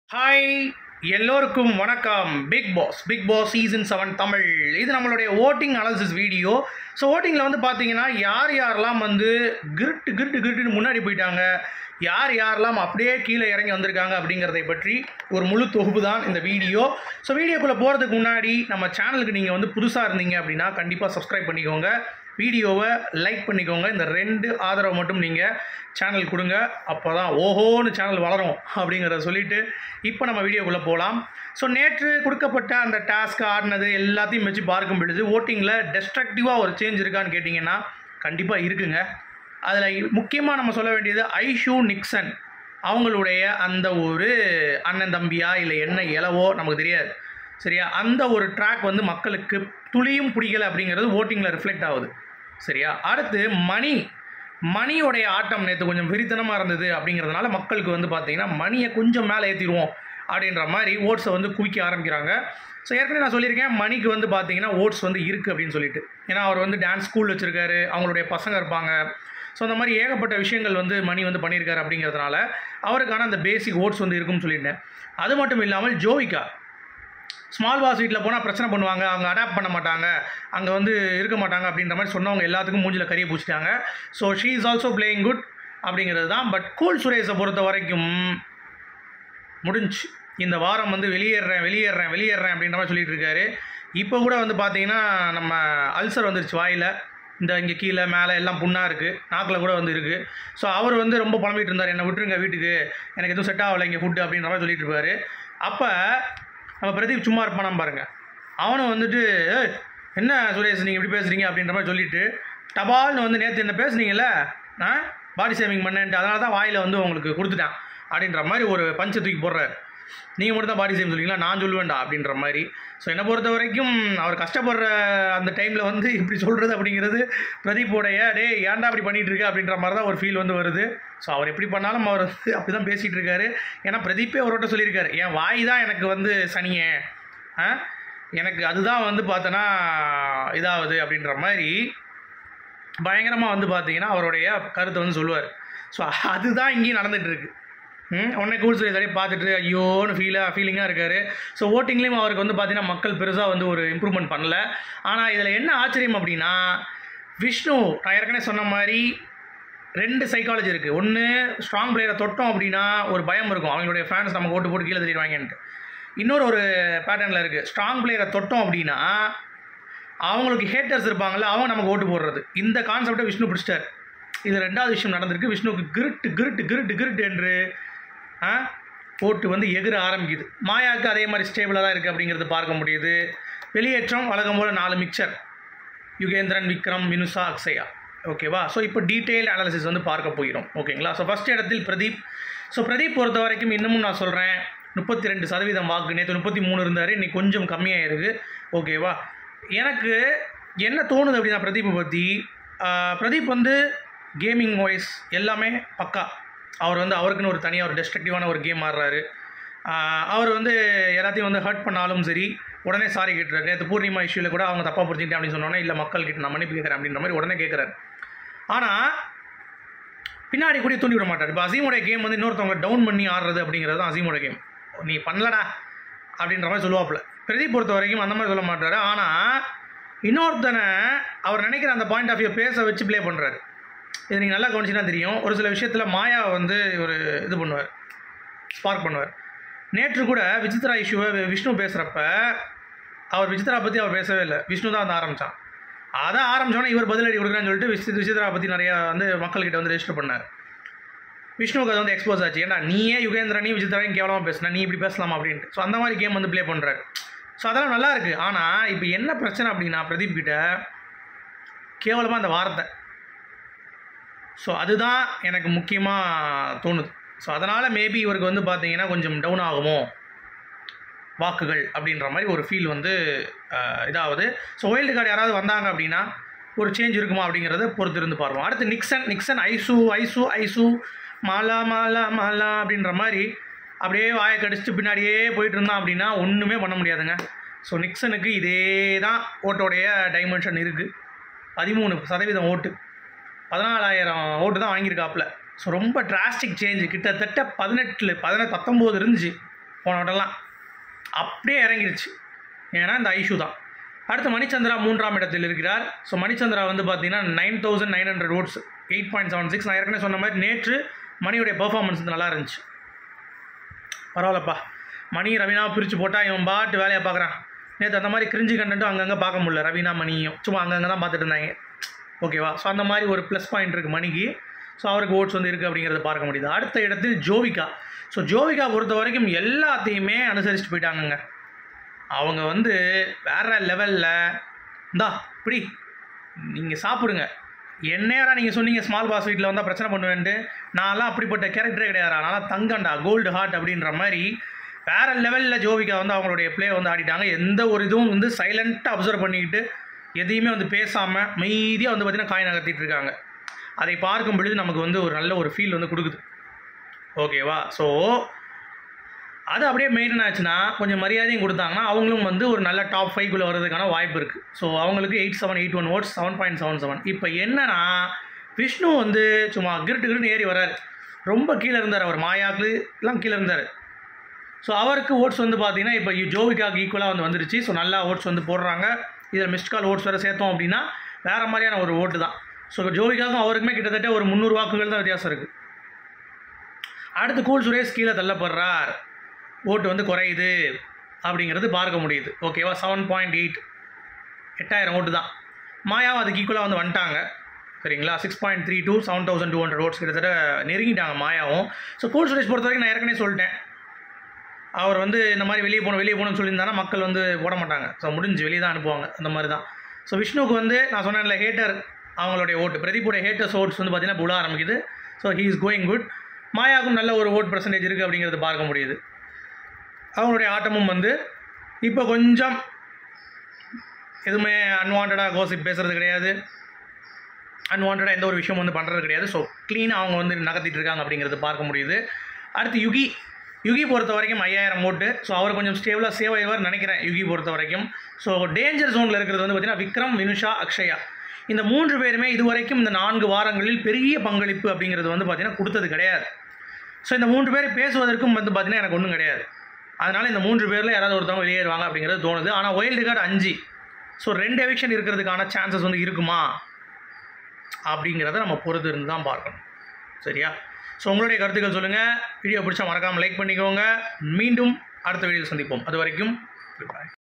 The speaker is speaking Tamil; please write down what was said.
ஹாய் எல்லோருக்கும் வணக்கம் Bigg Boss Bigg Boss season seven Tamil இது நம்மளுடைய ஓட்டிங் அனாலிசிஸ் வீடியோ ஸோ ஓட்டிங்கில் வந்து பார்த்தீங்கன்னா யார் யாரெல்லாம் வந்து கிருட்டு கிருட்டு கிருட்டுன்னு முன்னாடி போயிட்டாங்க யார் யாரெல்லாம் அப்படியே கீழே இறங்கி வந்திருக்காங்க அப்படிங்கிறதை பற்றி ஒரு முழு தொகுப்பு தான் இந்த வீடியோ ஸோ வீடியோக்குள்ளே போகிறதுக்கு முன்னாடி நம்ம சேனலுக்கு நீங்கள் வந்து புதுசாக இருந்தீங்க அப்படின்னா கண்டிப்பாக சப்ஸ்கிரைப் பண்ணிக்கோங்க வீடியோவை லைக் பண்ணிக்கோங்க இந்த ரெண்டு ஆதரவு மட்டும் நீங்கள் சேனல் கொடுங்க அப்போ தான் ஓஹோன்னு சேனல் வளரும் அப்படிங்கிறத சொல்லிட்டு இப்போ நம்ம வீடியோக்குள்ளே போகலாம் ஸோ நேற்று கொடுக்கப்பட்ட அந்த டாஸ்க் ஆடினது எல்லாத்தையும் வச்சு பார்க்கும் பொழுது ஓட்டிங்கில் டெஸ்ட்ரக்டிவாக ஒரு சேஞ்ச் இருக்கான்னு கேட்டிங்கன்னா கண்டிப்பாக இருக்குங்க அதில் முக்கியமாக நம்ம சொல்ல வேண்டியது ஐஷு நிக்சன் அவங்களுடைய அந்த ஒரு அண்ணன் தம்பியா இல்லை என்ன இலவோ நமக்கு தெரியாது சரியா அந்த ஒரு ட்ராக் வந்து மக்களுக்கு துளியும் பிடிக்கல அப்படிங்கிறது ஓட்டிங்கில் ரிஃப்ளெக்ட் ஆகுது சரியா அடுத்து மணி மணியோடைய ஆட்டம் நேற்று கொஞ்சம் வெறித்தனமாக இருந்தது அப்படிங்கிறதுனால மக்களுக்கு வந்து பார்த்தீங்கன்னா மணியை கொஞ்சம் மேலே ஏற்றிடுவோம் அப்படின்ற மாதிரி ஓட்ஸை வந்து குவிக்க ஆரம்பிக்கிறாங்க ஸோ ஏற்கனவே நான் சொல்லியிருக்கேன் மணிக்கு வந்து பார்த்தீங்கன்னா ஓட்ஸ் வந்து இருக்குது அப்படின்னு சொல்லிட்டு ஏன்னா அவர் வந்து டான்ஸ் ஸ்கூல் வச்சுருக்காரு அவங்களுடைய பசங்க இருப்பாங்க ஸோ அந்த மாதிரி ஏகப்பட்ட விஷயங்கள் வந்து மணி வந்து பண்ணியிருக்காரு அப்படிங்கிறதுனால அவருக்கான அந்த பேசிக் ஓட்ஸ் வந்து இருக்குன்னு சொல்லிட்டேன் அது மட்டும் இல்லாமல் ஜோவிகா ஸ்மால் பாஸ் வீட்டில் போனால் பிரச்சனை பண்ணுவாங்க அவங்க அடாப்ட் பண்ண மாட்டாங்க அங்கே வந்து இருக்க மாட்டாங்க அப்படின்ற மாதிரி சொன்னவங்க எல்லாத்துக்கும் மூஞ்சில் கறியை பூச்சிட்டாங்க so she is also playing good அப்படிங்கிறது தான் பட் கூல் சுரேஷை பொறுத்த வரைக்கும் முடிஞ்சு இந்த வாரம் வந்து வெளியேறேன் வெளியேறேன் வெளியேறேன் அப்படின்ற மாதிரி சொல்லிட்டு இருக்காரு இப்போ கூட வந்து பார்த்தீங்கன்னா நம்ம அல்சர் வந்துருச்சு வாயில் இந்த இங்கே கீழே மேலே எல்லாம் புண்ணாக இருக்குது நாக்கில் கூட வந்து இருக்குது ஸோ அவர் வந்து ரொம்ப புலம்பிட்டு இருந்தார் என்னை விட்டுருங்க வீட்டுக்கு எனக்கு எதுவும் செட் ஆகலை இங்கே ஃபுட்டு அப்படின்ற மாதிரி சொல்லிட்டு இருப்பாரு அப்போ நம்ம பிரதீப் சும்மா இருப்பானாம் பாருங்க அவனும் வந்துட்டு "ஏய், என்ன சுரேஷ் நீங்கள் இப்படி பேசுகிறீங்க அப்படின்ற மாதிரி சொல்லிட்டு டபால்னு வந்து நேற்று என்ன பேசுனீங்கல்ல ஆ பாடி சேவிங் பண்ணேன்ட்டு அதனால தான் வாயில் வந்து உங்களுக்கு கொடுத்துட்டான் அப்படின்ற மாதிரி ஒரு பஞ்சை தூக்கி போடுறாரு நீங்கள் மட்டும் தான் பாடி சேவிங் சொல்லுவீங்களா நான் சொல்லுவேன்டா அப்படின்ற மாதிரி ஸோ என்னை பொறுத்த வரைக்கும் அவர் கஷ்டப்படுற அந்த டைமில் வந்து இப்படி சொல்கிறது அப்படிங்கிறது பிரதீப்போடைய டேய் ஏன்டா அப்படி பண்ணிட்டு இருக்க அப்படின்ற மாதிரி தான் ஒரு ஃபீல் வந்து வருது ஸோ அவர் எப்படி பண்ணாலும் அவர் வந்து அப்படி தான் பேசிகிட்டு இருக்காரு ஏன்னா பிரதீப்பே அவர்கிட்ட சொல்லியிருக்காரு என் வாய் தான் எனக்கு வந்து சனியே ஆ எனக்கு அதுதான் வந்து பார்த்தோன்னா இதாகுது அப்படின்ற மாதிரி பயங்கரமாக வந்து பார்த்தீங்கன்னா அவருடைய கருத்தை வந்து சொல்லுவார் ஸோ அதுதான் இங்கேயும் நடந்துட்டு இருக்கு ம் உடனே கூல் சுரேஷ் அப்படியே பார்த்துட்டு ஐயோன்னு ஃபீலாக ஃபீலிங்காக இருக்கார் ஸோ ஓட்டிங்லேயும் அவருக்கு வந்து பார்த்தீங்கன்னா மக்கள் பெருசாக வந்து ஒரு இம்ப்ரூவ்மெண்ட் பண்ணல ஆனால் இதில் என்ன ஆச்சரியம் அப்படின்னா விஷ்ணு நான் ஏற்கனவே சொன்ன மாதிரி ரெண்டு சைக்காலஜி இருக்குது ஒன்று ஸ்ட்ராங் பிளேயரை தொட்டோம் அப்படின்னா ஒரு பயம் இருக்கும் அவங்களுடைய ஃபேன்ஸ் நமக்கு ஓட்டு போட்டு கீழே தள்ளிடுவாங்கன்ட்டு இன்னொரு ஒரு பேட்டர்னில் இருக்குது ஸ்ட்ராங் பிளேயரை தொட்டோம் அப்படின்னா அவங்களுக்கு ஹேட்டர்ஸ் இருப்பாங்கல்ல அவங்க நமக்கு ஓட்டு போடுறது இந்த கான்செப்டை விஷ்ணு பிடிச்சிட்டார் இது ரெண்டாவது விஷயம் நடந்திருக்கு விஷ்ணுவுக்கு கிருட்டு கிருட்டு கிருட்டு கிருட்டு என்று ஆ, ஓட்டு வந்து எகிர ஆரம்பிக்குது மாயாவுக்கு அதே மாதிரி ஸ்டேபிளாக தான் இருக்குது அப்படிங்கிறது பார்க்க முடியுது வெளியேற்றம் வழக்கம் போல் நாலு மிக்சர் யுகேந்திரன் விக்ரம் வினுசா அக்ஷயா ஓகேவா ஸோ இப்போ டீட்டெயில் அனாலிசிஸ் வந்து பார்க்க போகிறோம் ஓகேங்களா ஸோ ஃபஸ்ட் இடத்தில் பிரதீப் ஸோ பிரதீப் பொறுத்த வரைக்கும் இன்னமும் நான் சொல்கிறேன் முப்பத்தி ரெண்டு சதவீதம் வாக்கு நேற்று முப்பத்தி மூணு இருந்தார் இன்னைக்கு கொஞ்சம் கம்மியாக இருக்குது ஓகேவா எனக்கு என்ன தோணுது அப்படின்னா பிரதீப்பை பற்றி பிரதீப் வந்து கேமிங் வாய்ஸ் எல்லாமே பக்கா அவர் வந்து அவருக்குன்னு ஒரு தனியாக ஒரு டெஸ்ட்ரக்டிவான ஒரு கேம் ஆடுறாரு ஆஹ் அவர் வந்து எல்லாத்தையும் வந்து ஹர்ட் பண்ணாலும் சரி உடனே சாரி கேட்டுறாரு நேற்று பூர்ணிமா இஷ்யூவில் கூட அவங்க தப்பாக புரிஞ்சுக்கிட்டேன் அப்படின்னு சொன்னோன்னே இல்லை மக்கள்கிட்ட நான் மன்னிப்பு கேட்குறேன் அப்படின்ற மாதிரி உடனே கேட்குறாரு ஆனால் பின்னாடி கூட தூண்டி விட மாட்டார் இப்போ அசீமோட கேம் வந்து இன்னொருத்தவங்க டவுன் பண்ணி ஆடுறது அப்படிங்கிறது தான் அசீமோட கேம் நீ பண்ணலடா அப்படின்ற மாதிரி சொல்லுவாப்புல பிரதீப் பொறுத்த வரைக்கும் அந்த மாதிரி சொல்ல மாட்டாரு ஆனால் இன்னொருத்தனை அவர் நினைக்கிற அந்த பாயிண்ட் ஆஃப் வியூ பேச வச்சு ப்ளே பண்ணுறாரு இது நீங்கள் நல்லா கவனிச்சினா தெரியும் ஒரு சில விஷயத்தில் மாயா வந்து ஒரு இது பண்ணுவார் ஸ்பார்க் பண்ணுவார் நேற்று கூட விசித்ரா இஷ்யூவை விஷ்ணு பேசுகிறப்ப அவர் விசித்ரா பற்றி அவர் பேசவே இல்லை விஷ்ணு தான் வந்து ஆரம்பித்தான் அதை ஆரம்பிச்சோன்னே இவர் பதிலடி கொடுக்குறேன்னு சொல்லிட்டு விசித் விசித்ரா பற்றி நிறையா வந்து மக்கள்கிட்ட வந்து ரெஜிஸ்டர் பண்ணார் விஷ்ணுவுக்கு அது வந்து எக்ஸ்போஸ் ஆச்சு ஏன்னா நீயே யுகேந்திரனையும் விசித்ராவையும் கேவலமாக பேசுன நீ இப்படி பேசலாமா அப்படின்ட்டு ஸோ அந்த மாதிரி கேம் வந்து ப்ளே பண்ணுறாரு ஸோ அதெல்லாம் நல்லா இருக்குது ஆனால் இப்போ என்ன பிரச்சனை அப்படின்னா பிரதீப் கிட்ட கேவலமாக அந்த வார்த்தை ஸோ அதுதான் எனக்கு முக்கியமாக தோணுது ஸோ அதனால் மேபி இவருக்கு வந்து பார்த்தீங்கன்னா கொஞ்சம் டவுன் ஆகுமோ வாக்குகள் அப்படின்ற மாதிரி ஒரு ஃபீல் வந்து அஹ், இதாகுது ஸோ ஒயில்டு கார்டு யாராவது வந்தாங்க அப்படின்னா ஒரு சேஞ்ச் இருக்குமா அப்படிங்கிறத பொறுத்து இருந்து பார்ப்போம் அடுத்து நிக்சன் நிக்சன் ஐசு ஐசு ஐசு மாலா மாலா மாலா அப்படின்ற மாதிரி அப்படியே வாயை கடிச்சிட்டு பின்னாடியே போயிட்டு இருந்தான் அப்படின்னா ஒன்றுமே பண்ண முடியாதுங்க ஸோ நிக்சனுக்கு இதே தான் ஓட்டோடைய டைமென்ஷன் இருக்குது பதிமூணு சதவீதம் ஓட்டு பதினாலாயிரம் ஓட்டு தான் வாங்கியிருக்காப்புல ஸோ ரொம்ப டிராஸ்டிக் சேஞ்சு கிட்டத்தட்ட பதினெட்டில் பதினெட்டு பத்தொம்போது இருந்துச்சு போன வட்டம்லாம் அப்படியே இறங்கிருச்சு ஏன்னா இந்த ஐஷு தான் அடுத்து மணிச்சந்திரா மூன்றாம் இடத்தில் இருக்கிறார் ஸோ மணிச்சந்திரா வந்து பார்த்தீங்கன்னா nine thousand nine hundred votes eight point seven six நான் ஏற்கனவே சொன்ன மாதிரி நேற்று மணியுடைய பெர்ஃபார்மன்ஸ் வந்து நல்லா இருந்துச்சு பரவாயில்லப்பா மணி ரவினா பிரித்து போட்டால் இவன் பாட்டு வேலையை பார்க்குறான் நேற்று அந்த மாதிரி கிரிஞ்சி கண்டென்ட்டும் அங்கங்கே பார்க்க முடியல ரவினா மணியும் சும்மா அங்கங்கே தான் பார்த்துட்டு இருந்தாங்க ஓகேவா ஸோ அந்த மாதிரி ஒரு ப்ளஸ் பாயிண்ட் இருக்குது மணிக்கு ஸோ அவருக்கு ஓட்ஸ் வந்து இருக்குது அப்படிங்கிறத பார்க்க முடியுது அடுத்த இடத்தில் ஜோவிகா ஸோ ஜோவிகா பொறுத்த வரைக்கும் எல்லாத்தையுமே அனுசரிச்சுட்டு போயிட்டாங்கங்க அவங்க வந்து வேற லெவலில் இந்தா இப்படி நீங்கள் சாப்பிடுங்க என்னையாடா நீங்கள் சொன்னீங்க ஸ்மால் பாஸ் வீட்டில் வந்தால் பிரச்சனை பண்ணுவேன்ட்டு நான்லாம் அப்படிப்பட்ட கேரக்டரே கிடையாது நான்லாம் தங்கண்டா கோல்டு ஹார்ட் அப்படின்ற மாதிரி வேற லெவலில் ஜோவிகா வந்து அவங்களுடைய ப்ளே வந்து ஆடிட்டாங்க எந்த ஒரு இதுவும் வந்து சைலண்ட்டாக அப்சர்வ் பண்ணிக்கிட்டு எதையுமே வந்து பேசாமல் மைதியாக வந்து பார்த்திங்கன்னா காய் நகர்த்திட்டு இருக்காங்க அதை பார்க்கும் பொழுது நமக்கு வந்து ஒரு நல்ல ஒரு ஃபீல் வந்து கொடுக்குது ஓகேவா ஸோ அது அப்படியே மெயின்டைன் ஆச்சுன்னா கொஞ்சம் மரியாதையும் கொடுத்தாங்கன்னா அவங்களும் வந்து ஒரு நல்ல டாப் ஃபைவ்க்குள்ளே வர்றதுக்கான வாய்ப்பு இருக்குது ஸோ அவங்களுக்கு eight seven eight one votes seven point seven seven இப்போ என்னன்னா விஷ்ணு வந்து சும்மா கிருட்டு கிருட்டு ஏறி வரார் ரொம்ப கீழே இருந்தார் அவர் மாயாக்கு எல்லாம் கீழே இருந்தார் ஸோ அவருக்கு ஓட்ஸ் வந்து பார்த்தீங்கன்னா இப்போ ஜோவிகாக்கு ஈக்குவலாக வந்து வந்துருச்சு ஸோ நல்லா ஓட்ஸ் வந்து போடுறாங்க இதில் மிஸ்ட் கால் ஓட்ஸ் வேறு சேர்த்தோம் அப்படின்னா வேறு மாதிரியான ஒரு ஓட்டு தான் ஸோ ஜோவிகாவுக்கும் அவருக்குமே கிட்டத்தட்ட ஒரு முந்நூறு வாக்குகள் தான் வித்தியாசம் இருக்குது அடுத்து கூல் சுரேஷ் கீழே தள்ளப்படுறார் ஓட்டு வந்து குறையுது அப்படிங்கிறது பார்க்க முடியுது ஓகேவா செவன் பாயிண்ட் எயிட் எட்டாயிரம் ஓட்டு தான் மாயாவும் அதுக்கு ஈக்குவலாக வந்து வந்துட்டாங்க சரிங்களா six point three two seven thousand two hundred votes கிட்டத்தட்ட நெருங்கிட்டாங்க மாயாவும் ஸோ கூல் சுரேஷ் பொறுத்த வரைக்கும் நான் ஏற்கனவே சொல்லிட்டேன் அவர் வந்து இந்த மாதிரி வெளியே போகணும் வெளியே போகணும்னு சொல்லியிருந்தாங்கன்னா மக்கள் வந்து போட மாட்டாங்க ஸோ முடிஞ்சு வெளியே தான் அனுப்புவாங்க அந்த மாதிரி தான் ஸோ விஷ்ணுவுக்கு வந்து நான் சொன்னேன்ல ஹேட்டர் அவங்களுடைய ஓட்டு பிரதீப்புடைய ஹேட்டர்ஸ் ஓட்ஸ் வந்து பார்த்தீங்கன்னா புல ஆரம்பிக்குது so he is going good மாயாவுக்கும் நல்ல ஒரு ஓட் பர்சன்டேஜ் இருக்குது அப்படிங்கிறது பார்க்க முடியுது அவங்களுடைய ஆட்டமும் வந்து இப்போ கொஞ்சம் எதுவுமே அன்வான்டாக கோசிப் பேசுகிறது கிடையாது அன்வான்டாக எந்த ஒரு விஷயம் வந்து பண்ணுறது கிடையாது ஸோ க்ளீனாக அவங்க வந்து நகர்த்திட்டு இருக்காங்க அப்படிங்கிறது பார்க்க முடியுது அடுத்து யுகி யுகி பொறுத்த வரைக்கும் ஐயாயிரம் ஓட்டு ஸோ அவர் கொஞ்சம் ஸ்டேபிளாக சேவ் ஆயிடுவார் நினைக்கிறேன் யுகி பொறுத்த வரைக்கும் ஸோ டேஞ்சர் ஜோனில் இருக்கிறது வந்து பார்த்திங்கன்னா விக்ரம் வினுஷா அக்ஷயா இந்த மூன்று பேருமே இதுவரைக்கும் இந்த நான்கு வாரங்களில் பெரிய பங்களிப்பு அப்படிங்கிறது வந்து பார்த்திங்கன்னா கொடுத்தது கிடையாது ஸோ இந்த மூன்று பேர் பேசுவதற்கும் வந்து பார்த்திங்கன்னா எனக்கு ஒன்றும் கிடையாது அதனால் இந்த மூன்று பேரில் யாராவது ஒருத்தவங்க வெளியேறுவாங்க அப்படிங்கிறது தோணுது ஆனால் ஒயில்டு கார்டு அஞ்சு ஸோ ரெண்டு எவிக்ஷன் இருக்கிறதுக்கான சான்சஸ் வந்து இருக்குமா அப்படிங்கிறத நம்ம பொறுத்து இருந்து தான் பார்க்கணும் சரியா ஸோ உங்களுடைய கருத்துக்கள் சொல்லுங்கள் வீடியோ பிடிச்சா மறக்காமல் லைக் பண்ணிக்கோங்க மீண்டும் அடுத்த வீடியோவில் சந்திப்போம் அது வரைக்கும் goodbye.